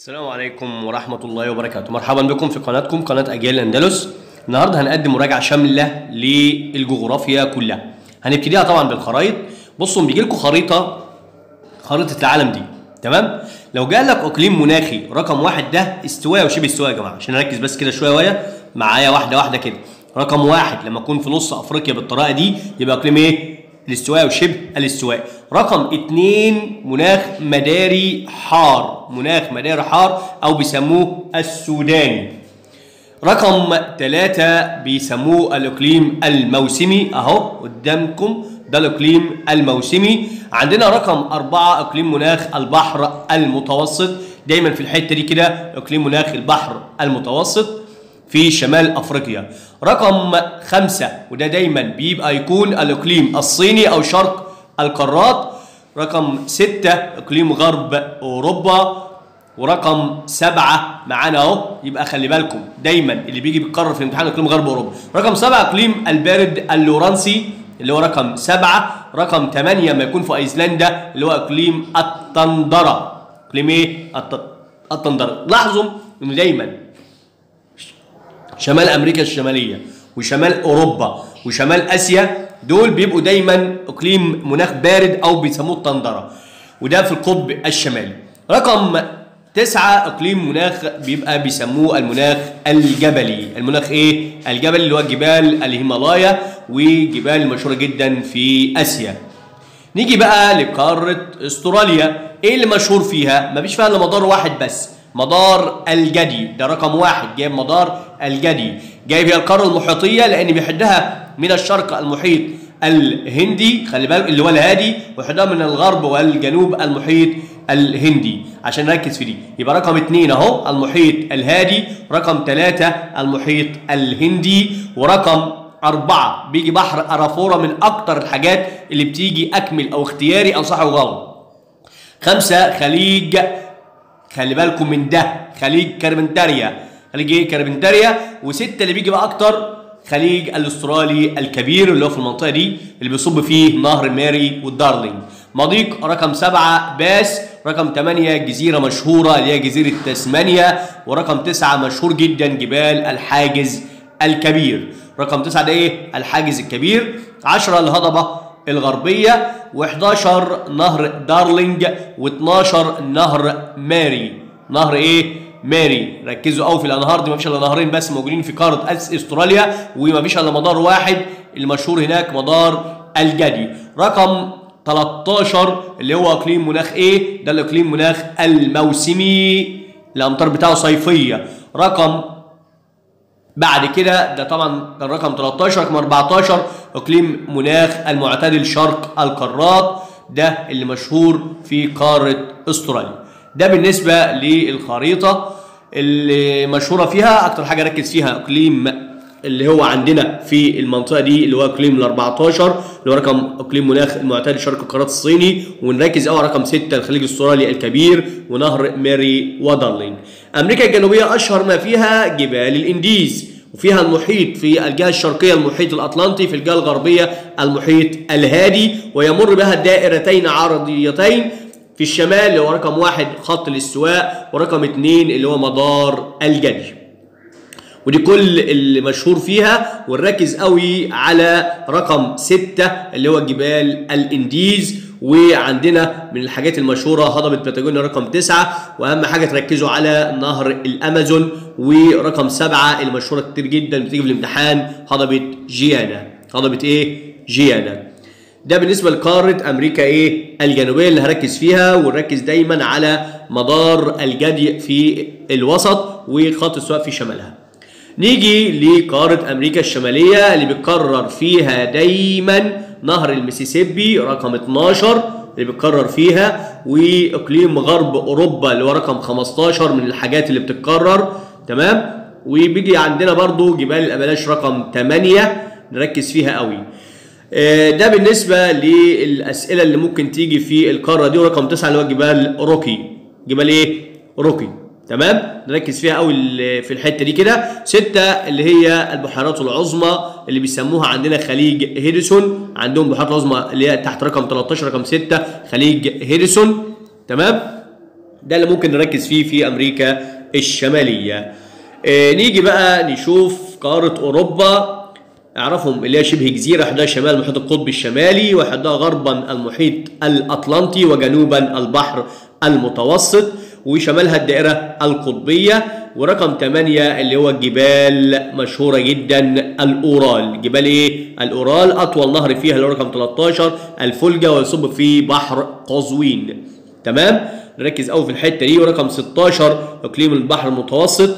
السلام عليكم ورحمة الله وبركاته مرحبا بكم في قناتكم قناة أجيال الأندلس النهاردة هنقدم مراجعة شاملة للجغرافيا كلها هنبتديها طبعا بالخرائط بصوا بيجي لكم خريطة خريطة العالم دي تمام لو جاء لك اقليم مناخي رقم واحد ده استواء وشبه استواء يا جماعه عشان نركز بس كده شويه ويا معايا واحده واحده كده رقم واحد لما اكون في نص افريقيا بالطريقه دي يبقى اقليم ايه الاستواء وشبه الاستواء رقم اتنين مناخ مداري حار مناخ مداري حار او بيسموه السوداني رقم ثلاثة بيسموه الإقليم الموسمي أهو قدامكم ده الإقليم الموسمي عندنا رقم أربعة إقليم مناخ البحر المتوسط دايما في الحتة دي كده إقليم مناخ البحر المتوسط في شمال أفريقيا رقم خمسة وده دايما بيبقى يكون الإقليم الصيني أو شرق القارات رقم ستة إقليم غرب أوروبا ورقم سبعة معانا اهو يبقى خلي بالكم دايما اللي بيجي بيتكرر في الامتحان اقليم غرب اوروبا رقم سبعة اقليم البارد اللورنسي اللي هو رقم سبعة رقم ثمانية ما يكون في ايسلندا اللي هو اقليم الطندرة اقليم ايه الط- الطندرة لاحظوا انه دايما شمال امريكا الشماليه وشمال اوروبا وشمال اسيا دول بيبقوا دايما اقليم مناخ بارد او بيسموه الطندره وده في القطب الشمالي رقم تسعة اقليم مناخ بيبقى بيسموه المناخ الجبلي المناخ ايه الجبلي اللي هو جبال الهيمالايا وجبال مشهوره جدا في اسيا نيجي بقى لقارة استراليا ايه اللي مشهور فيها مفيش فيها الا مدار واحد بس مدار الجدي ده رقم واحد جايب مدار الجدي جايب هي القارة المحيطية لان بيحدها من الشرق المحيط الهندي خلي بالك اللي هو الهادي ويحدها من الغرب والجنوب المحيط الهندي عشان نركز في دي يبقى رقم اتنين اهو المحيط الهادي رقم ثلاثة المحيط الهندي ورقم أربعة بيجي بحر أرافورا من أكتر الحاجات اللي بتيجي أكمل أو اختياري أو صح أو غلط خمسة خليج خلي بالكم من ده خليج كربنتاريا خليج ايه كربنتاريا وستة اللي بيجي بقى أكتر خليج الاسترالي الكبير اللي هو في المنطقة دي اللي بيصب فيه نهر ماري والدارلينج مضيق رقم سبعة باس رقم ثمانية جزيرة مشهورة اللي هي جزيرة تسمانيا ورقم تسعة مشهور جدا جبال الحاجز الكبير رقم تسعة ده ايه الحاجز الكبير عشرة الهضبة الغربية و11 نهر دارلينج و12 نهر ماري نهر ايه ماري ركزوا قوي في الانهار دي مفيش الا نهرين بس موجودين في قاره أس- استراليا ومفيش الا مدار واحد المشهور هناك مدار الجدي رقم 13 اللي هو اقليم مناخ ايه ده الاقليم مناخ الموسمي الامطار بتاعه صيفيه رقم بعد كده ده طبعا كان رقم 13 رقم 14 اقليم مناخ المعتدل شرق القارات ده اللي مشهور في قاره استراليا ده بالنسبه للخريطه اللي مشهوره فيها اكتر حاجه ركز فيها اقليم اللي هو عندنا في المنطقه دي اللي هو اقليم ال 14 اللي هو رقم اقليم مناخ المعتدل شرق القارات الصيني ونركز قوي على رقم 6 الخليج الاسترالي الكبير ونهر ماري ودارلينج امريكا الجنوبيه اشهر ما فيها جبال الانديز وفيها المحيط في الجهة الشرقية المحيط الأطلنطي في الجهة الغربية المحيط الهادي ويمر بها دائرتين عرضيتين في الشمال اللي هو رقم واحد خط الاستواء ورقم اتنين اللي هو مدار الجدي ودي كل اللي مشهور فيها ونركز قوي على رقم ستة اللي هو جبال الانديز وعندنا من الحاجات المشهورة هضبة باتاجونيا رقم تسعة وأهم حاجة تركزوا على نهر الأمازون ورقم سبعة المشهورة كتير جدا بتيجي في الامتحان هضبة جيانا هضبة إيه؟ جيانا ده بالنسبة لقارة أمريكا إيه؟ الجنوبية اللي هركز فيها ونركز دايما على مدار الجدي في الوسط وخط السواء في شمالها. نيجي لقارة أمريكا الشمالية اللي بيتكرر فيها دايما نهر المسيسيبي رقم 12 اللي بيتكرر فيها وإقليم غرب أوروبا اللي هو رقم 15 من الحاجات اللي بتتكرر تمام وبيجي عندنا برضو جبال الأبلاش رقم 8 نركز فيها قوي آه، ده بالنسبة للأسئلة اللي ممكن تيجي في القارة دي ورقم 9 اللي هو جبال روكي جبال إيه؟ روكي تمام نركز فيها قوي ال- في الحته دي كده ستة اللي هي البحيرات العظمى اللي بيسموها عندنا خليج هيدسون عندهم بحيرات العظمى اللي هي تحت رقم 13 رقم 6 خليج هيدسون تمام ده اللي ممكن نركز فيه في امريكا الشماليه آه نيجي بقى نشوف قاره اوروبا اعرفهم اللي هي شبه جزيره احداها شمال المحيط القطبي الشمالي واحداها غربا المحيط الاطلنطي وجنوبا البحر المتوسط وشمالها الدائره القطبيه ورقم 8 اللي هو جبال مشهوره جدا الاورال جبال ايه الاورال اطول نهر فيها اللي هو رقم 13 الفولجا ويصب في بحر قزوين تمام نركز قوي في الحته دي ورقم 16 اقليم البحر المتوسط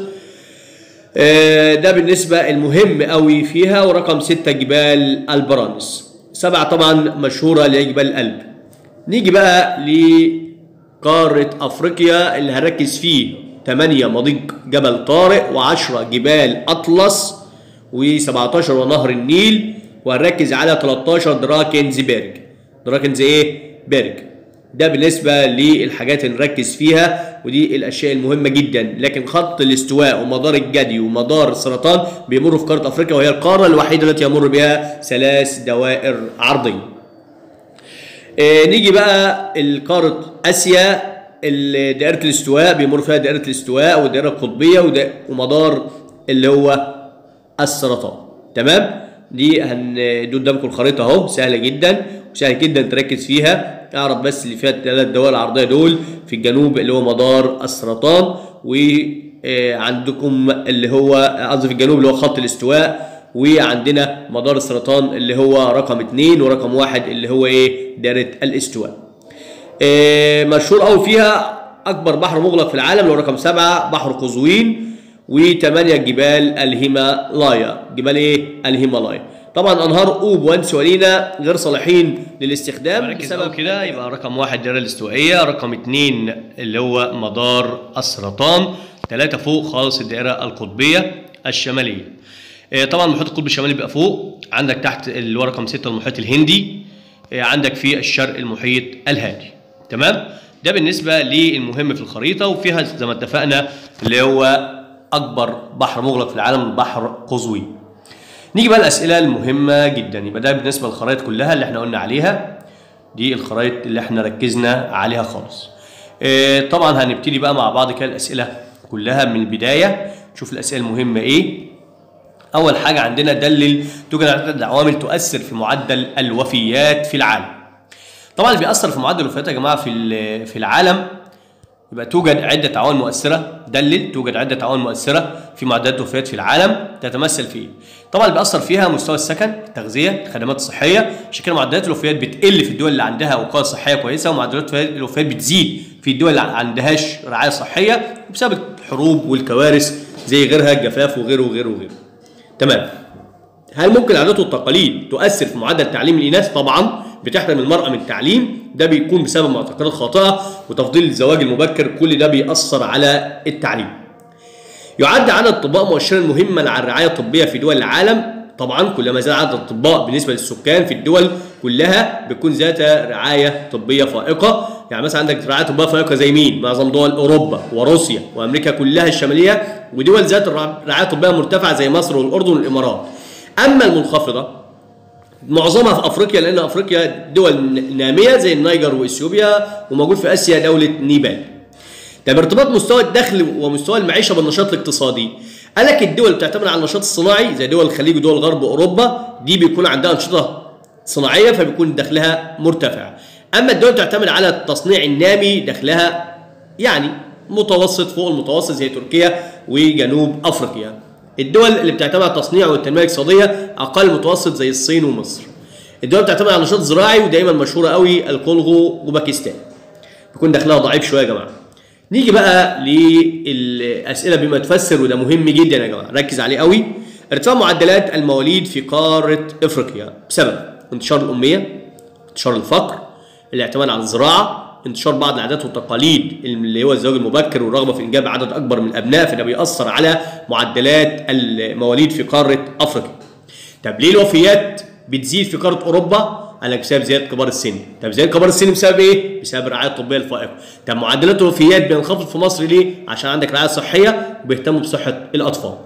آه، ده بالنسبة المهم قوي فيها ورقم ستة جبال البرانس سبعة طبعا مشهورة اللي هي جبال الألب نيجي بقى لقارة أفريقيا اللي هنركز فيه 8 مضيق جبل طارق و10 جبال أطلس و17 ونهر النيل وهنركز على 13 دراكنزبرج دراكنز ايه؟ برج ده بالنسبة للحاجات اللي نركز فيها ودي الأشياء المهمة جدا لكن خط الاستواء ومدار الجدي ومدار السرطان بيمروا في قارة أفريقيا وهي القارة الوحيدة التي يمر بها ثلاث دوائر عرضية آه نيجي بقى القارة آسيا ال- دائرة الاستواء بيمر فيها دائرة الاستواء والدائرة القطبية ودا- ومدار اللي هو السرطان تمام دي هن دي قدامكم الخريطة اهو سهلة جدا وسهل جدا تركز فيها اعرف بس اللي فيها الثلاث دول العرضية دول في الجنوب اللي هو مدار السرطان وعندكم اللي هو قصدي في الجنوب اللي هو خط الاستواء وعندنا مدار السرطان اللي هو رقم اثنين ورقم واحد اللي هو ايه دائرة الاستواء آه، مشهور قوي فيها اكبر بحر مغلق في العالم اللي هو رقم سبعة بحر قزوين وثمانية جبال الهيمالايا جبال ايه الهيمالايا طبعا انهار اوب وانس ولينا غير صالحين للاستخدام مركز بسبب قوي كده يبقى رقم واحد الدائرة الاستوائية رقم اتنين اللي هو مدار السرطان تلاتة فوق خالص الدائرة القطبية الشمالية آه، طبعا المحيط القطبي الشمالي بيبقى فوق عندك تحت اللي هو رقم ستة المحيط الهندي آه، عندك في الشرق المحيط الهادي تمام ده بالنسبة للمهم في الخريطة وفيها زي ما اتفقنا اللي هو أكبر بحر مغلق في العالم بحر قزوين نيجي بقى الاسئله المهمه جدا يبقى ده بالنسبه للخرائط كلها اللي احنا قلنا عليها دي الخرائط اللي احنا ركزنا عليها خالص اه طبعا هنبتدي بقى مع بعض كده الاسئله كلها من البدايه نشوف الاسئله المهمه ايه اول حاجه عندنا دلل توجد عدد عوامل تؤثر في معدل الوفيات في العالم طبعا اللي بيأثر في معدل الوفيات يا جماعه في ال- في العالم يبقى توجد عدة عوامل مؤثرة دلل توجد عدة عوامل مؤثرة في معدلات الوفيات في العالم تتمثل في إيه؟ طبعا اللي بيأثر فيها مستوى السكن، التغذية، الخدمات الصحية، عشان كده معدلات الوفيات بتقل في الدول اللي عندها وقاية صحية كويسة ومعدلات الوفيات بتزيد في الدول اللي ما عندهاش رعاية صحية بسبب الحروب والكوارث زي غيرها الجفاف وغيره وغيره وغيره. تمام. هل ممكن العادات والتقاليد تؤثر في معدل تعليم الاناث؟ طبعا بتحرم المراه من التعليم ده بيكون بسبب معتقدات خاطئه وتفضيل الزواج المبكر كل ده بيأثر على التعليم. يعد عدد الاطباء مؤشرا مهما على الرعايه الطبيه في دول العالم طبعا كلما زاد عدد الاطباء بالنسبه للسكان في الدول كلها بتكون ذات رعايه طبيه فائقه يعني مثلا عندك رعايه طبيه فائقه زي مين معظم دول اوروبا وروسيا وامريكا كلها الشماليه ودول ذات الرع- رعايه طبيه مرتفعه زي مصر والاردن والامارات اما المنخفضه معظمها في افريقيا لان افريقيا دول ناميه زي النيجر واثيوبيا وموجود في اسيا دوله نيبال طب ارتباط مستوى الدخل ومستوى المعيشه بالنشاط الاقتصادي قال لك الدول اللي بتعتمد على النشاط الصناعي زي دول الخليج ودول غرب اوروبا دي بيكون عندها انشطه صناعيه فبيكون دخلها مرتفع اما الدول اللي بتعتمد على التصنيع النامي دخلها يعني متوسط فوق المتوسط زي تركيا وجنوب افريقيا الدول اللي بتعتمد على التصنيع والتنميه الاقتصاديه اقل متوسط زي الصين ومصر الدول اللي بتعتمد على نشاط زراعي ودايما مشهوره قوي الكونغو وباكستان بيكون دخلها ضعيف شويه يا جماعه نيجي بقى للاسئله بما تفسر وده مهم جدا يا جماعه ركز عليه قوي ارتفاع معدلات المواليد في قاره افريقيا بسبب انتشار الاميه انتشار الفقر الاعتماد على الزراعه انتشار بعض العادات والتقاليد اللي هو الزواج المبكر والرغبه في انجاب عدد اكبر من الابناء فده بيأثر على معدلات المواليد في قاره افريقيا طب ليه الوفيات بتزيد في قاره اوروبا؟ قال لك بسبب زياده كبار السن، طب زياده كبار السن بسبب ايه؟ بسبب الرعايه الطبيه الفائقه، طب معدلات الوفيات بينخفض في مصر ليه؟ عشان عندك رعايه صحيه وبيهتموا بصحه الاطفال.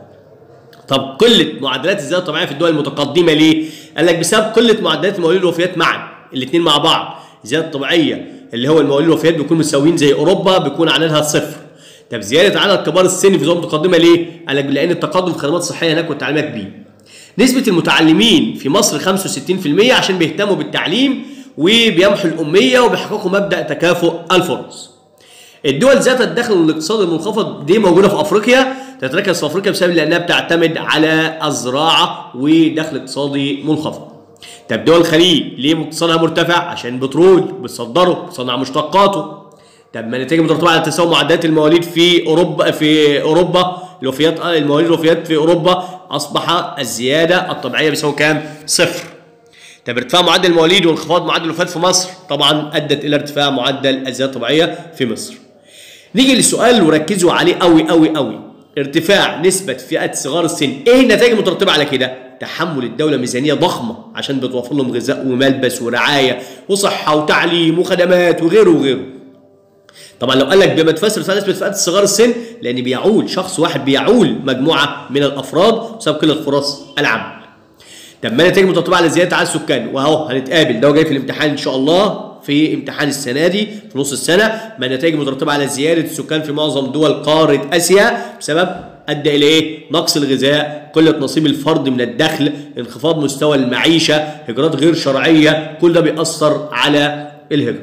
طب قله معدلات الزياده الطبيعيه في الدول المتقدمه ليه؟ قال لك بسبب قله معدلات المواليد والوفيات معا، الاثنين مع بعض، الزياده الطبيعيه اللي هو المواليد الوفيات بيكونوا مساويين زي اوروبا بيكون عددها صفر طب زياده عدد كبار السن في ظروف متقدمه ليه؟ قال لك لان التقدم في الخدمات الصحيه هناك والتعليميه كبير. نسبه المتعلمين في مصر 65% عشان بيهتموا بالتعليم وبيمحوا الاميه وبيحققوا مبدا تكافؤ الفرص. الدول ذات الدخل الاقتصادي المنخفض دي موجوده في افريقيا تتركز في افريقيا بسبب لانها بتعتمد على الزراعه ودخل اقتصادي منخفض. طب دول الخليج ليه اقتصادها مرتفع؟ عشان بترول بتصدره بتصنع مشتقاته. طب ما النتائج مترتبه على تساوي معدلات المواليد في اوروبا في اوروبا الوفيات المواليد الوفيات في اوروبا اصبح الزياده الطبيعيه بيساوي كام؟ صفر. طب ارتفاع معدل المواليد وانخفاض معدل الوفيات في مصر طبعا ادت الى ارتفاع معدل الزياده الطبيعيه في مصر. نيجي للسؤال وركزوا عليه قوي قوي قوي. ارتفاع نسبة فئة صغار السن، ايه النتائج المترتبة على كده؟ تحمل الدولة ميزانية ضخمة عشان بتوفر لهم غذاء وملبس ورعاية وصحة وتعليم وخدمات وغيره وغيره. طبعا لو قال لك بما تفسر ارتفاع نسبة فئة صغار السن لأن بيعول شخص واحد بيعول مجموعة من الأفراد بسبب قلة فرص العمل. طب ما النتائج المترتبة على زيادة عدد السكان وأهو هنتقابل ده جاي في الامتحان إن شاء الله في امتحان السنه دي في نص السنه ما النتائج المترتبه على زياده السكان في معظم دول قاره اسيا بسبب ادى الى ايه؟ نقص الغذاء، قله نصيب الفرد من الدخل، انخفاض مستوى المعيشه، هجرات غير شرعيه، كل ده بيأثر على الهجره.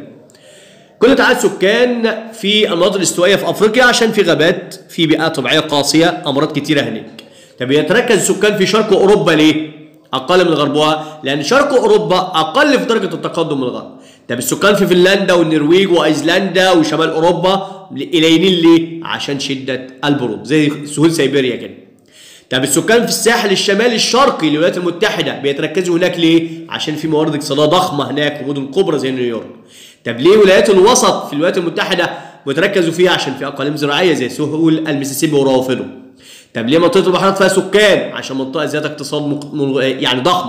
كل تعداد سكان في المناطق الاستوائيه في افريقيا عشان في غابات، في بيئات طبيعيه قاسيه، امراض كتيره هناك. طب يتركز السكان في شرق اوروبا ليه؟ اقل من غربها لان شرق اوروبا اقل في درجه التقدم من الغرب. طب السكان في فنلندا والنرويج وايسلندا وشمال اوروبا قليلين ليه؟ عشان شده البرود زي سهول سيبيريا كده. طب السكان في الساحل الشمالي الشرقي للولايات المتحده بيتركزوا هناك ليه؟ عشان في موارد اقتصاديه ضخمه هناك ومدن كبرى زي نيويورك. طب ليه ولايات الوسط في الولايات المتحده بيتركزوا فيها عشان في اقاليم زراعيه زي سهول المسيسيبي وروافده. طب ليه منطقه البحيرات فيها سكان؟ عشان منطقه ذات اقتصاد مق... يعني ضخم.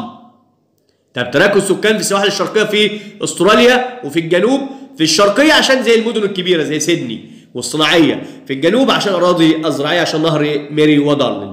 طب تراكز السكان في السواحل الشرقيه في استراليا وفي الجنوب في الشرقيه عشان زي المدن الكبيره زي سيدني والصناعيه في الجنوب عشان اراضي الزراعيه عشان نهر ميري ودارلينج.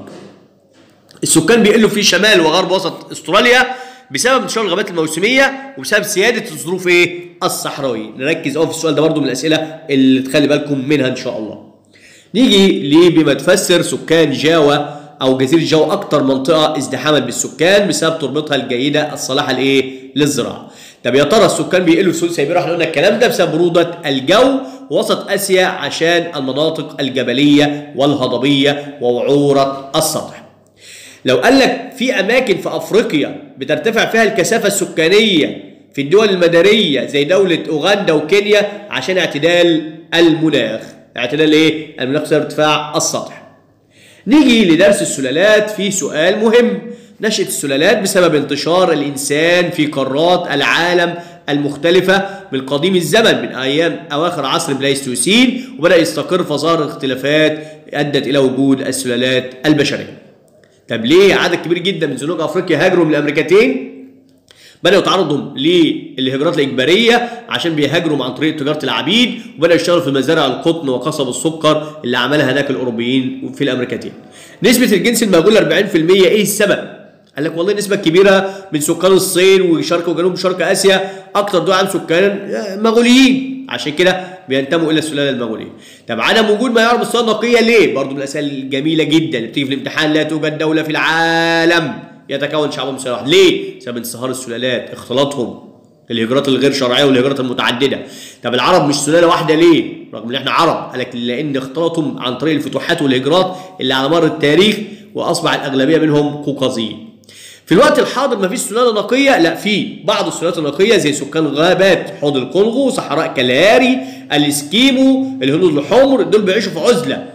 السكان بيقلوا في شمال وغرب وسط استراليا بسبب انتشار الغابات الموسميه وبسبب سياده الظروف ايه؟ الصحراويه. نركز قوي في السؤال ده برضو من الاسئله اللي تخلي بالكم منها ان شاء الله. نيجي لبما تفسر سكان جاوا او جزيره جاوا اكتر منطقه ازدحاما بالسكان بسبب تربتها الجيده الصالحه لايه؟ للزراعه. طب يا ترى السكان بيقلوا في سهول سيبيريا احنا قلنا الكلام ده بسبب بروده الجو وسط اسيا عشان المناطق الجبليه والهضبيه ووعوره السطح. لو قال لك في اماكن في افريقيا بترتفع فيها الكثافه السكانيه في الدول المداريه زي دوله اوغندا وكينيا عشان اعتدال المناخ. اعتدال ايه؟ المناخ بسبب ارتفاع السطح. نيجي لدرس السلالات في سؤال مهم نشأة السلالات بسبب انتشار الإنسان في قارات العالم المختلفة من قديم الزمن من أيام أواخر عصر البلايستوسين وبدأ يستقر فظهر اختلافات أدت إلى وجود السلالات البشرية. طب ليه عدد كبير جدا من زنوج أفريقيا هاجروا من الأمريكتين؟ بدأوا يتعرضوا للهجرات الإجبارية عشان بيهاجروا عن طريق تجارة العبيد وبدأوا يشتغلوا في مزارع القطن وقصب السكر اللي عملها هناك الأوروبيين في الأمريكتين. نسبة الجنس المهجول 40% إيه السبب؟ قال لك والله نسبة كبيرة من سكان الصين وشرق وجنوب شرق آسيا أكتر دول عن سكان مغوليين عشان كده بينتموا إلى السلالة المغولية. طب عدم وجود ما يعرف بالصيغة النقية ليه؟ برضه من الأسئلة الجميلة جدا اللي بتيجي في الامتحان لا توجد دولة في العالم يتكون شعب من سلالة واحدة، ليه؟ بسبب انصهار السلالات، اختلاطهم الهجرات الغير شرعيه والهجرات المتعدده طب العرب مش سلاله واحده ليه رغم ان احنا عرب قال لك لان اختلطهم عن طريق الفتوحات والهجرات اللي على مر التاريخ واصبح الاغلبيه منهم قوقازيين في الوقت الحاضر ما فيش سلاله نقيه لا في بعض السلالات النقيه زي سكان غابات حوض الكونغو صحراء كالهاري الاسكيمو الهنود الحمر دول بيعيشوا في عزله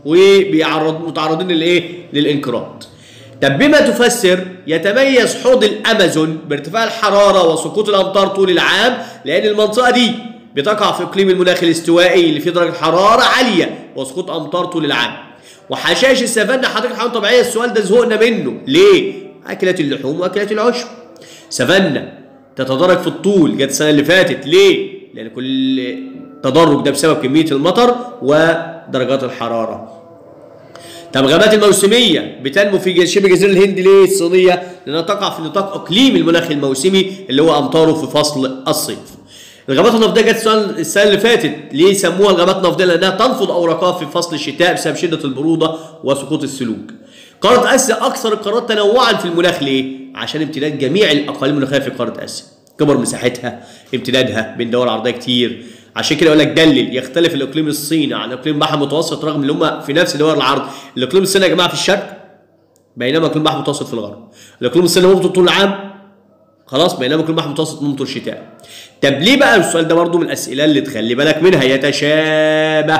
وبيعرض متعرضين للايه للانقراض طب بما تفسر يتميز حوض الامازون بارتفاع الحراره وسقوط الامطار طول العام لان المنطقه دي بتقع في اقليم المناخ الاستوائي اللي فيه درجه حراره عاليه وسقوط امطار طول العام وحشائش السافانا حضرتك حيوان طبيعيه السؤال ده زهقنا منه ليه اكلات اللحوم واكلات العشب سافانا تتدرج في الطول جت السنه اللي فاتت ليه لان كل تدرج ده بسبب كميه المطر ودرجات الحراره طب الغابات الموسميه بتنمو في شبه جزيره الهند ليه الصينيه؟ لانها تقع في نطاق اقليم المناخ الموسمي اللي هو امطاره في فصل الصيف. الغابات النفطيه جت السؤال السنه اللي فاتت ليه سموها الغابات النفطيه لانها تنفض اوراقها في فصل الشتاء بسبب شده البروده وسقوط الثلوج قاره اسيا اكثر القارات تنوعا في المناخ ليه عشان امتداد جميع الاقاليم المناخيه في قاره اسيا كبر مساحتها امتدادها بين دول عرضيه كتير عشان كده يقول لك دلل يختلف الاقليم الصيني عن اقليم البحر المتوسط رغم ان هم في نفس دول العرض الاقليم الصيني يا جماعه في الشرق بينما اقليم البحر المتوسط في الغرب الاقليم الصيني ممطر طول العام خلاص بينما اقليم البحر المتوسط ممطر شتاء طب ليه بقى السؤال ده برضو من الاسئله اللي تخلي بالك منها يتشابه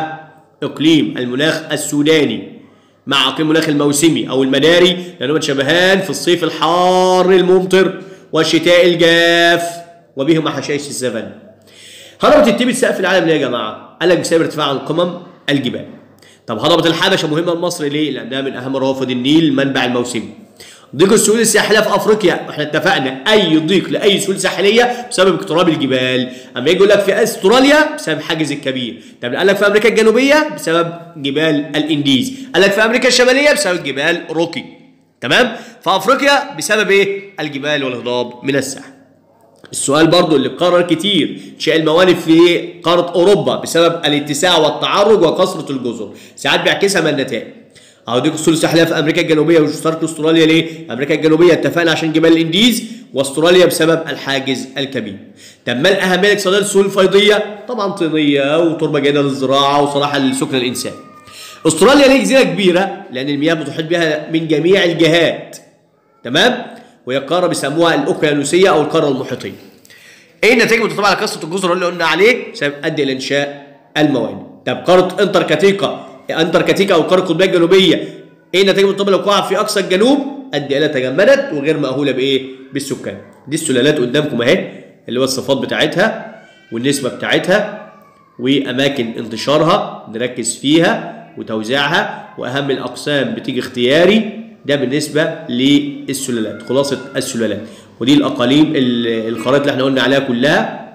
اقليم المناخ السوداني مع اقليم المناخ الموسمي او المداري لانهم متشابهان في الصيف الحار الممطر والشتاء الجاف وبهما حشائش السافانا هضبة التبت سقف العالم ليه يا جماعه؟ قال لك بسبب ارتفاع عن قمم الجبال. طب هضبة الحبشه مهمه لمصر ليه؟ لانها من اهم روافد النيل المنبع الموسمي. ضيق السهول الساحليه في افريقيا احنا اتفقنا اي ضيق لاي سهول ساحليه بسبب اقتراب الجبال اما يجي يقول لك في استراليا بسبب حاجز الكبير طب قال لك في امريكا الجنوبيه بسبب جبال الانديز قال لك في امريكا الشماليه بسبب جبال روكي تمام في افريقيا بسبب ايه الجبال والهضاب من الساحل السؤال برضو اللي قرر كتير شيء الموانئ في قارة أوروبا بسبب الاتساع والتعرج وكثرة الجزر ساعات بيعكسها من النتائج اهو دي السهول الساحليه في امريكا الجنوبيه واشترك استراليا ليه؟ امريكا الجنوبيه اتفقنا عشان جبال الانديز واستراليا بسبب الحاجز الكبير. طب ما الاهميه الاقتصاديه للسهول الفيضيه؟ طبعا طينيه وتربه جيده للزراعه وصلاحه لسكن الانسان. استراليا ليه جزيره كبيره؟ لان المياه بتحيط بها من جميع الجهات. تمام؟ وهي قاره بيسموها الاوقيانوسيه او القاره المحيطيه. ايه النتائج المتطلبه على كثره الجزر اللي قلنا عليه؟ بسبب ادي الى انشاء الموانئ. طب قاره انتاركتيكا انتاركتيكا او القاره القطبيه الجنوبيه ايه النتائج المتطلبه لو وقع في اقصى الجنوب؟ ادي الى تجمدت وغير مأهوله بايه؟ بالسكان. دي السلالات قدامكم اهي اللي هو الصفات بتاعتها والنسبه بتاعتها واماكن انتشارها نركز فيها وتوزيعها واهم الاقسام بتيجي اختياري ده بالنسبه للسلالات خلاصه السلالات ودي الاقاليم الخرائط اللي احنا قلنا عليها كلها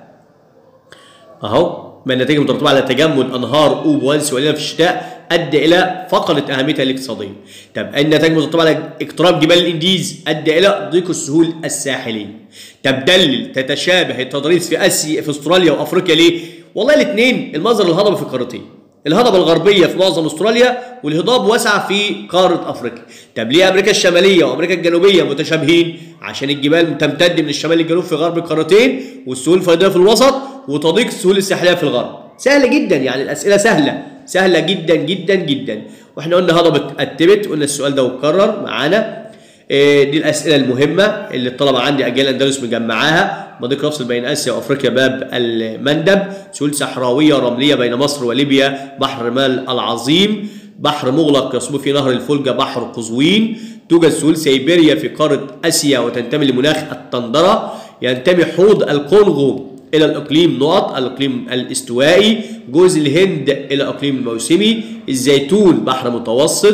اهو ما النتائج المترتبه على تجمد انهار اوب وانس والينا في الشتاء ادى الى فقدت اهميتها الاقتصاديه. طب النتائج المترتبه على اقتراب جبال الانديز ادى الى ضيق السهول الساحليه. طب دلل تتشابه التضاريس في اسيا في استراليا وافريقيا ليه؟ والله الاثنين المصدر الهضبه في القارتين. الهضبه الغربيه في معظم استراليا والهضاب واسعه في قاره افريقيا. طب ليه امريكا الشماليه وامريكا الجنوبيه متشابهين؟ عشان الجبال تمتد من الشمال للجنوب في غرب القارتين والسهول الفيضيه في الوسط وتضيق السهول الساحليه في الغرب. سهله جدا يعني الاسئله سهله سهله جدا جدا جدا واحنا قلنا هضبه التبت قلنا السؤال ده واتكرر معانا إيه دي الاسئله المهمه اللي الطلبه عندي اجيال اندلس مجمعاها مضيق يفصل بين اسيا وافريقيا باب المندب سهول صحراويه رمليه بين مصر وليبيا بحر مال العظيم بحر مغلق يصب فيه نهر الفولجا بحر قزوين توجد سهول سيبيريا في قاره اسيا وتنتمي لمناخ التندره ينتمي حوض الكونغو الى الاقليم نقط الاقليم الاستوائي جوز الهند الى الاقليم الموسمي الزيتون بحر متوسط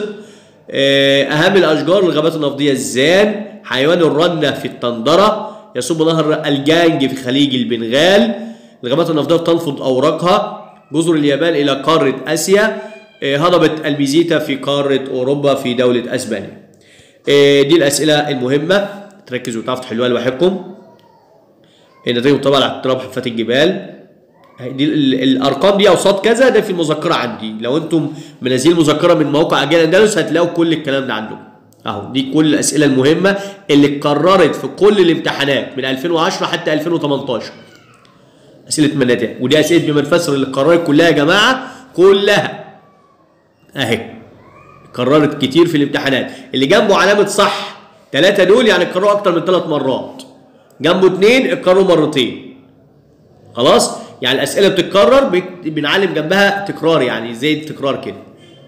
اهم الاشجار الغابات النفطيه الزان حيوان الرنه في التندره يصب نهر الجانج في خليج البنغال الغابات النفطيه تنفض اوراقها جزر اليابان الى قاره اسيا هضبه البيزيتا في قاره اوروبا في دوله اسبانيا دي الاسئله المهمه تركزوا وتعرفوا تحلوها لوحدكم النتائج طبعا على اقتراب حفات الجبال دي الارقام دي اوساط كذا ده في المذكره عندي لو انتم منزلين مذكره من موقع اجيال اندلس هتلاقوا كل الكلام ده عندكم اهو دي كل الاسئله المهمه اللي اتكررت في كل الامتحانات من 2010 حتى 2018 اسئله مناتع ودي اسئله بما نفسر اللي اتكررت كلها يا جماعه كلها اهي اتكررت كتير في الامتحانات اللي جنبه علامه صح ثلاثه دول يعني اتكرروا اكتر من ثلاث مرات جنبه اثنين اتكرروا مرتين خلاص يعني الاسئله بتتكرر بنعلم جنبها تكرار يعني زي التكرار كده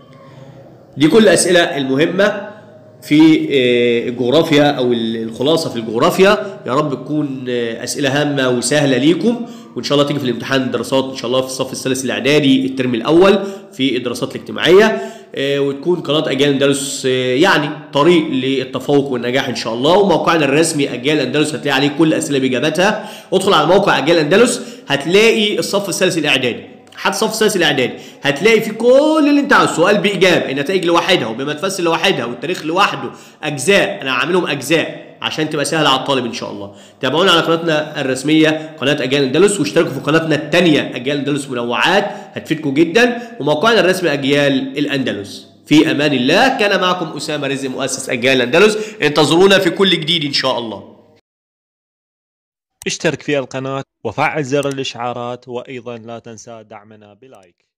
دي كل الاسئله المهمه في الجغرافيا او الخلاصه في الجغرافيا يا رب تكون اسئله هامه وسهله ليكم وان شاء الله تيجي في الامتحان الدراسات ان شاء الله في الصف الثالث الاعدادي الترم الاول في الدراسات الاجتماعيه وتكون قناه اجيال اندلس يعني طريق للتفوق والنجاح ان شاء الله وموقعنا الرسمي اجيال اندلس هتلاقي عليه كل الاسئله باجاباتها ادخل على موقع اجيال اندلس هتلاقي الصف الثالث الاعدادي حتى الصف الثالث الاعدادي هتلاقي في كل اللي انت عاوزه سؤال باجابه النتائج لوحدها وبما تفسر لوحدها والتاريخ لوحده اجزاء انا عاملهم اجزاء عشان تبقى سهله على الطالب ان شاء الله تابعونا على قناتنا الرسميه قناه اجيال اندلس واشتركوا في قناتنا الثانيه اجيال اندلس منوعات هتفيدكم جدا وموقعنا الرسمي اجيال الاندلس في امان الله كان معكم اسامه رزق مؤسس اجيال الاندلس انتظرونا في كل جديد ان شاء الله اشترك في القناة وفعل زر الإشعارات وأيضا لا تنسى دعمنا بلايك